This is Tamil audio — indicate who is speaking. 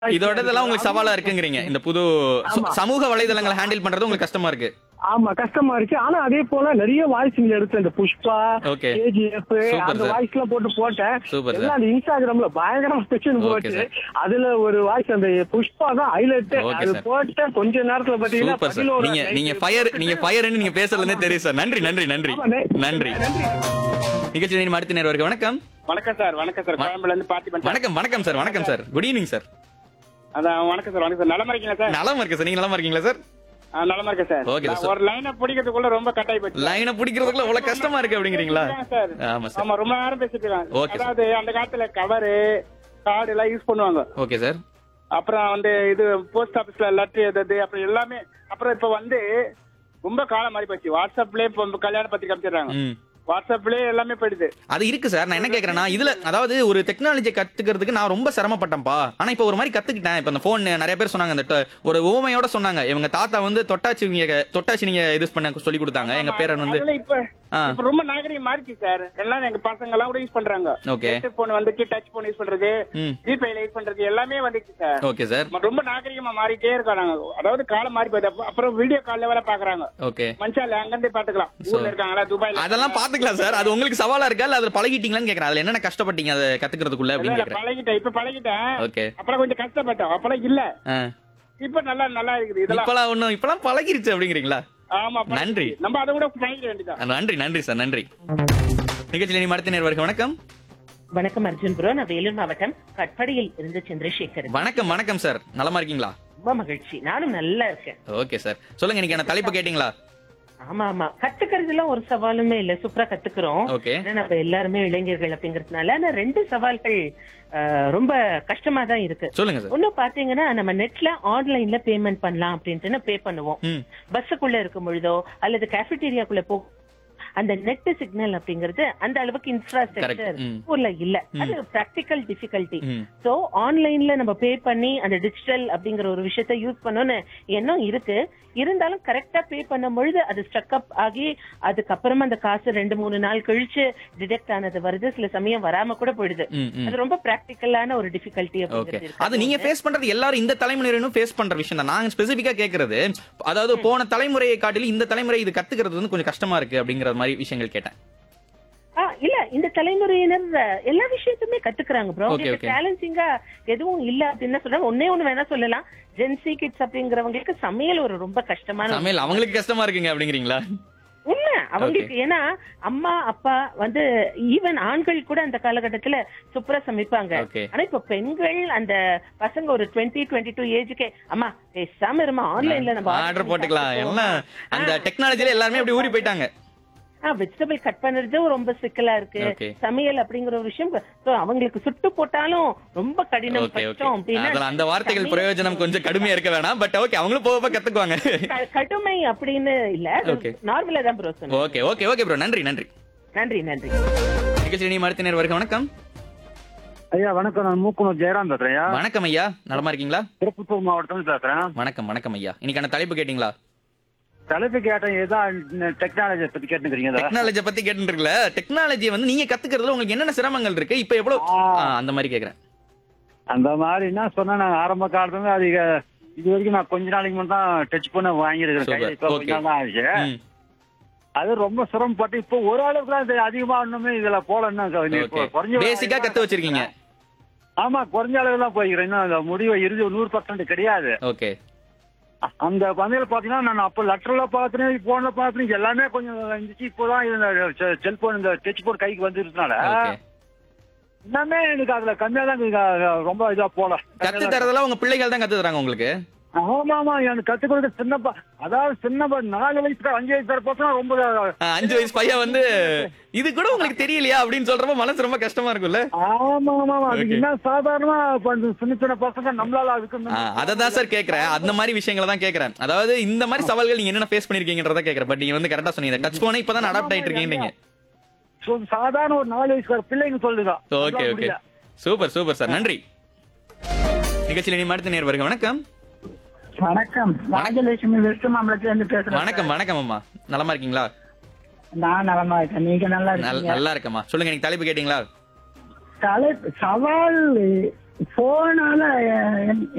Speaker 1: இதோட இதெல்லாம் உங்களுக்கு சவாலா இருக்குங்கிறீங்க இந்த புது சு- சமூக வலைதளங்களை ஹேண்டில் பண்றது உங்களுக்கு கஷ்டமா இருக்கு
Speaker 2: ஆமா கஷ்டமா இருக்கு ஆனா அதே போல நிறைய வாய்ஸ் இங்க எடுத்து இந்த புஷ்பா
Speaker 1: Okay.
Speaker 2: கேஜிஎஃப்
Speaker 1: Super,
Speaker 2: அந்த
Speaker 1: sir.
Speaker 2: வாய்ஸ் எல்லாம் போட்டு போட்டேன்
Speaker 1: Super, sir.
Speaker 2: எல்லாம் அந்த இன்ஸ்டாகிராம்ல பயங்கரமா ஸ்பெஷல்
Speaker 1: Okay,
Speaker 2: போட்டு
Speaker 1: sir.
Speaker 2: அதுல ஒரு வாய்ஸ் அந்த புஷ்பா தான் ஹைலைட்
Speaker 1: Okay,
Speaker 2: அது
Speaker 1: sir.
Speaker 2: போட்ட கொஞ்ச நேரத்துல பாத்தீங்கன்னா
Speaker 1: சூப்பர் சார்
Speaker 2: பதினோரு
Speaker 1: நீங்க
Speaker 2: night
Speaker 1: நீங்க ஃபயர் நீங்க ஃபயர்னு நீங்க பேசுறதுல இருந்தே தெரியும் சார் நன்றி நன்றி நன்றி
Speaker 2: ஆமா, நே-
Speaker 1: நன்றி நிகழ்ச்சி நேரம் அடுத்த நேரம் வரைக்கும் வணக்கம்
Speaker 3: வணக்கம் சார் வணக்கம் சார் கோயம்புல இருந்து பார்த்திபன் சார்.
Speaker 1: வணக்கம் வணக்கம் சார் வணக்கம் சார் குட் ஈவினிங் சார்
Speaker 3: அதான் வணக்கம் சார் வணக்கம் சார் நலமா இருக்கீங்களா சார்
Speaker 1: நலமா இருக்கு சார் நீங்க நலமா இருக்கீங்களா சார்
Speaker 3: ஆ, நலமா இருக்கேன் சார்
Speaker 1: Okay,
Speaker 3: நான்
Speaker 1: sir.
Speaker 3: ஒரு லைனை பிடிக்கிறதுக்குள்ள ரொம்ப கட்டாயி போச்சு
Speaker 1: லைனை பிடிக்கிறதுக்குள்ள அவ்வளவு கஷ்டமா இருக்கு அப்படிங்கிறீங்களா
Speaker 3: சார்
Speaker 1: ஆமா சார்
Speaker 3: ஆமா ரொம்ப நேரம் பேசிட்டு இருக்காங்க
Speaker 1: Okay, sir.
Speaker 3: அதாவது அந்த காலத்துல கவரு கார்டு எல்லாம் யூஸ் பண்ணுவாங்க
Speaker 1: ஓகே சார்
Speaker 3: அப்புறம் வந்து இது போஸ்ட் ஆபீஸ்ல லெட்டர் எழுதுறது அப்புறம் எல்லாமே அப்புறம் இப்ப வந்து ரொம்ப காலம் மாறி போச்சு வாட்ஸ்அப்லயே இப்ப கல்யாண பத்திரிக்கை அமைச்சிடுறாங்க
Speaker 1: ம்
Speaker 3: வாட்ஸ்அப்லயே எல்லாமே போயிடுது
Speaker 1: அது இருக்கு சார் நான் என்ன கேக்குறேன்னா இதுல அதாவது ஒரு டெக்னாலஜி கத்துக்கிறதுக்கு நான் ரொம்ப சிரமப்பட்டேன்ப்பா ஆனா இப்ப ஒரு மாதிரி கத்துக்கிட்டேன் இப்ப அந்த போன் நிறைய பேர் சொன்னாங்க அந்த ட- ஒரு ஓமையோட சொன்னாங்க இவங்க தாத்தா வந்து தொட்டாச்சி நீங்க தொட்டாச்சி நீங்க இது பண்ண சொல்லி கொடுத்தாங்க எங்க பேரன் வந்து
Speaker 3: அதெல்லாம் இப்ப
Speaker 1: ஆ.
Speaker 3: இப்ப ரொம்ப நாகரிகம் மாறிச்சு சார் எல்லாம் எங்க பசங்க எல்லாம் கூட யூஸ் பண்றாங்க
Speaker 1: Okay.
Speaker 3: போன் வந்துச்சு டச் போன் யூஸ் பண்றது
Speaker 1: ம்
Speaker 3: ஜிபேல யூஸ் பண்றது எல்லாமே வந்துச்சு சார்
Speaker 1: ஓகே சார்
Speaker 3: ம- ரொம்ப நாகரிகமா மாறிட்டே இருக்காங்க அதாவது காலம் மாறி போகுது அப்ப- அப்புறம் வீடியோ கால்ல வேற பாக்குறாங்க
Speaker 1: ஓகே
Speaker 3: மனுஷால அங்க இருந்தே பாத்துக்கலாம் ஊர்ல இருக்காங்களா துபாய்ல
Speaker 1: அதெல்லாம் பாத்துக்கலாம் சார் அது உங்களுக்கு சவாலா இருக்கா இல்ல அதுல பழகிட்டீங்களான்னு கேக்குறேன் அதுல என்னென்ன கஷ்டப்பட்டீங்க அதை கத்துக்கிறதுக்குள்ள
Speaker 3: இல்ல,
Speaker 1: அப்படின்னு
Speaker 3: இல்ல,
Speaker 1: கேக்குறேன்
Speaker 3: பழகிட்டேன் இப்ப பழகிட்டேன்
Speaker 1: ஓகே
Speaker 3: அப்புறம் கொஞ்சம் கஷ்டப்பட்டோம் அப்புறம் இல்ல இப்ப நல்லா நல்லா இருக்குது இதெல்லாம்
Speaker 1: இப்பலாம் ஒண்ணும் இப்பலாம் பழகிருச்சு அப்படிங்கிறீங்களா
Speaker 3: ஆமா பழகிடுச்சு.
Speaker 1: நன்றி.
Speaker 3: நம்ம அதை கூட பழகிட வேண்டியதான்
Speaker 1: நன்றி நன்றி சார் நன்றி நிகழ்ச்சியில் நீ மடுத்த நேர்வருக்கு வணக்கம்
Speaker 4: வணக்கம் அர்ஜுன் ப்ரோ நான் வேலூர் மாவட்டம் கட்படியில் இருந்து சந்திரசேகர்
Speaker 1: வணக்கம் வணக்கம் சார் நலமா இருக்கீங்களா
Speaker 4: ரொம்ப மகிழ்ச்சி நானும் நல்லா இருக்கேன்
Speaker 1: ஓகே சார் சொல்லுங்க இன்னைக்கு என்ன தலைப்பு கேட்டீங்களா
Speaker 4: ஆமா ஆமா கத்துக்கிறதுலாம் ஒரு சவாலுமே இல்ல சூப்பரா கத்துக்கிறோம்
Speaker 1: ஓகே
Speaker 4: ஏன்னா நம்ம எல்லாருமே இளைஞர்கள் அப்படிங்கறதுனால ஆனா ரெண்டு சவால்கள் ஆஹ், ரொம்ப கஷ்டமா தான் இருக்கு
Speaker 1: சொல்லுங்க சார்
Speaker 4: ஒண்ணு பாத்தீங்கன்னா நம்ம நெட்ல ஆன்லைன்ல பேமெண்ட் பண்ணலாம் அப்படின்ட்டு பே பண்ணுவோம்
Speaker 1: ம்
Speaker 4: பஸ்ஸுக்குள்ள இருக்கும் பொழுதோ அல்லது கேஃபிடீரியாக்குள்ள போ அந்த நெட் சிக்னல் அப்படிங்கிறது அந்த அளவுக்கு இன்ஃப்ராஸ்ட்ரக்சர்
Speaker 1: Correct. ம்.
Speaker 4: ஊர்ல இல்ல அது பிராக்டிக்கல் டிஃபிகல்ட்டி
Speaker 1: ம்
Speaker 4: சோ ஆன்லைன்ல நம்ம பே பண்ணி அந்த டிஜிட்டல் அப்படிங்கிற ஒரு விஷயத்த யூஸ் பண்ணணும்னு எண்ணம் இருக்கு இருந்தாலும் கரெக்டா பே பண்ணும் பொழுது அது ஸ்டக் அப் ஆகி அதுக்கப்புறமா அந்த காசு ரெண்டு மூணு நாள் கழிச்சு டிடெக்ட் ஆனது வருது சில சமயம் வராம கூட போயிடுது
Speaker 1: ம் ம்
Speaker 4: அது ரொம்ப பிராக்டிக்கலான ஒரு டிஃபிகல்ட்டி
Speaker 1: ஓகே
Speaker 4: அப்படிங்கிறது இருக்கு.
Speaker 1: அது நீங்க ஃபேஸ் பண்றது எல்லாரும் இந்த தலைமுறையினரும் ஃபேஸ் பண்ற விஷயம் தான் நாங்க ஸ்பெசிபிக்கா கேக்குறது அதாவது போன தலைமுறையை காட்டிலும் இந்த தலைமுறை இது கத்துக்கிறது வந்து கொஞ்சம் கஷ்டமா இருக்கு அப்படிங்கிற மாதிரி விஷயங்கள் கேட்டேன்
Speaker 4: ஆ, இல்ல இந்த தலைமுறையினர் அஹ், எல்லா விஷயத்தையுமே கத்துக்கிறாங்க ப்ரோ
Speaker 1: Okay, okay.
Speaker 4: சேலஞ்சிங்கா எதுவும் இல்ல அப்படின்னு சொல்றாங்க ஒன்னே ஒண்ணு வேணா சொல்லலாம் ஜென்சி கிட்ஸ் அப்படிங்கிறவங்களுக்கு சமையல் ஒரு ரொம்ப கஷ்டமான ஒரு
Speaker 1: சமையல் அவங்களுக்கு கஷ்டமா இருக்குங்க அப்படிங்கிறீங்களா
Speaker 4: உண்மை அவங்களுக்கு ஏன்னா அம்மா அப்பா வந்து ஈவன் ஆண்கள் கூட அந்த காலகட்டத்துல சூப்பரா சமைப்பாங்க
Speaker 1: Okay.
Speaker 4: ஆனா இப்ப பெண்கள் அந்த பசங்க ஒரு டுவெண்ட்டி டுவெண்ட்டி டூ ஏஜுக்கு அம்மா பேசாம இருமா ஆன்லைன்ல நம்ம
Speaker 1: ஆர்டர் போட்டுக்கலாம் எல்லாம் அந்த டெக்னாலஜில எல்லாருமே அப்படி ஊறி போயிட்டாங்க
Speaker 4: வெஜிடபிள் கட் பண்றது ரொம்ப சிக்கலா இருக்கு
Speaker 1: Okay.
Speaker 4: சமையல் அப்படிங்கிற ஒரு விஷயம் so அவங்களுக்கு சுட்டு போட்டாலும் ரொம்ப கடினம்
Speaker 1: ஓகே ஓகே
Speaker 4: கஷ்டம் அப்படின்னா
Speaker 1: அதுல அந்த வார்த்தைகள்
Speaker 4: சமையல்
Speaker 1: பிரயோஜனம் கொஞ்சம் கடுமையா இருக்க வேணாம் பட் ஓகே அவங்களும் போக போக கத்துக்குவாங்க
Speaker 4: க- கடுமை அப்படின்னு இல்ல
Speaker 1: Okay.
Speaker 4: நார்மலா தான் ப்ரோ சொன்னேன்
Speaker 1: ஓகே ஓகே ஓகே ப்ரோ நன்றி நன்றி
Speaker 4: நன்றி நன்றி
Speaker 1: நிகழ்ச்சி நீ மறுத்த நேர் வரைக்கும் வணக்கம்
Speaker 2: ஐயா வணக்கம் நான் மூக்குனூர் ஜெயராம் பேசுறேன் ஐயா
Speaker 1: வணக்கம் ஐயா நலமா இருக்கீங்களா
Speaker 2: திருப்பத்தூர் மாவட்டத்துல பேசுறேன்
Speaker 1: வணக்கம் வணக்கம் ஐயா இன்னைக்கான தலைப்பு கேட்டீங்களா
Speaker 2: தலைப்பு கேட்டேன் ஏதான் டெக்னாலஜி பத்தி கேட்டுக்கிறீங்க
Speaker 1: டெக்னாலஜி பத்தி கேட்டு இருக்குல்ல டெக்னாலஜி வந்து நீங்க கத்துக்கிறதுல உங்களுக்கு என்னென்ன சிரமங்கள் இருக்கு இப்ப எவ்வளவு ஆ, அந்த மாதிரி கேக்குறேன்
Speaker 2: அந்த மாதிரி என்ன சொன்னா நான் ஆரம்ப காலத்துல இருந்து அது இக- இது வரைக்கும் நான் கொஞ்ச நாளைக்கு முன்னாடி தான் டச் பண்ண வாங்கியிருக்கிறேன்
Speaker 1: Super.
Speaker 2: கையில இப்ப கொஞ்ச
Speaker 1: Okay.
Speaker 2: நாள் தான் ஆச்சு
Speaker 1: ம்,
Speaker 2: அது ரொம்ப சிரமப்பட்டு இப்போ ஒரு அளவுக்கு தான் இது அதிகமா இன்னுமே இதுல போல இன்னும்
Speaker 1: okay.
Speaker 2: இப்போ குறைஞ்ச
Speaker 1: பேசிக்கா கத்து வச்சிருக்கீங்க
Speaker 2: ஆமா குறைஞ்ச அளவு தான் போய்க்கிறேன் இன்னும் அந்த முடிவு இறுதி நூறு பர்சன்ட் கிடையாது
Speaker 1: ஓகே
Speaker 2: அந்த பந்தையில பாத்தீங்கன்னா நான் அப்ப லெட்டர்ல பாத்துனேன் போன்ல பாத்துனேன் எல்லாமே கொஞ்சம் இருந்துச்சு இப்போதான் இந்த செல்போன் இந்த டச் போன் கைக்கு வந்துருக்கனால
Speaker 1: ஓகே
Speaker 2: எல்லாமே எனக்கு அதுல கம்மியா தான் இருக்கு, ரொம்ப இதா போல
Speaker 1: கத்து தரதெல்லாம் உங்க பிள்ளைகள் தான் கத்து தராங்க உங்களுக்கு
Speaker 2: ஆமா ஆமா எனக்கு கத்து கொடுக்க சின்ன ப- அதாவது சின்ன ப- நாலு வயசுக்கு அஞ்சு வயசு தர பசங்க ரொம்ப
Speaker 1: ஆ, அஞ்சு வயசு பையன் வந்து இது கூட உங்களுக்கு தெரியலையா அப்படின்னு சொல்றப்ப மனசு ரொம்ப கஷ்டமா இருக்கும்ல
Speaker 2: ஆமா ஆமா ஆமா அது
Speaker 1: Okay.
Speaker 2: என்ன சாதாரணமா இப்ப இந்த சின்ன சின்ன பசங்க நம்மளால அதுக்கு
Speaker 1: அதை தான் சார் கேக்குறேன் அந்த மாதிரி விஷயங்களை தான் கேக்குறேன் அதாவது இந்த மாதிரி சவால்கள் நீங்க என்னென்ன ஃபேஸ் பண்ணிருக்கீங்கன்றத கேக்குறேன் பட் நீங்க வந்து கரெக்டா சொன்னீங்க டச் போனே இப்பதான் அடாப்ட் ஆயிட்டு இருக்கீங்க
Speaker 2: சொ- சாதாரண ஒரு நாலு வயசுக்கார பிள்ளைங்க சொல்லுங்க
Speaker 1: ஓகே
Speaker 2: நம்மளால
Speaker 1: ஓகே
Speaker 2: முடியல.
Speaker 1: சூப்பர் சூப்பர் சார் நன்றி நிகழ்ச்சியில் நீ மடுத்த நேர் வருங்க வணக்கம்
Speaker 5: வணக்கம் ராஜலட்சுமி வெஸ்ட் மாம்பலத்துல இருந்து பேசுறேன்
Speaker 1: வணக்கம் வணக்கம் அம்மா நலமா இருக்கீங்களா
Speaker 5: நான் நலமா இருக்கேன் நீங்க நல்லா
Speaker 1: நல்-
Speaker 5: இருக்கீங்க
Speaker 1: நல்லா இருக்கம்மா சொல்லுங்க எனக்கு தலைப்பு கேட்டீங்களா
Speaker 5: தலைப்பு சவால் போனால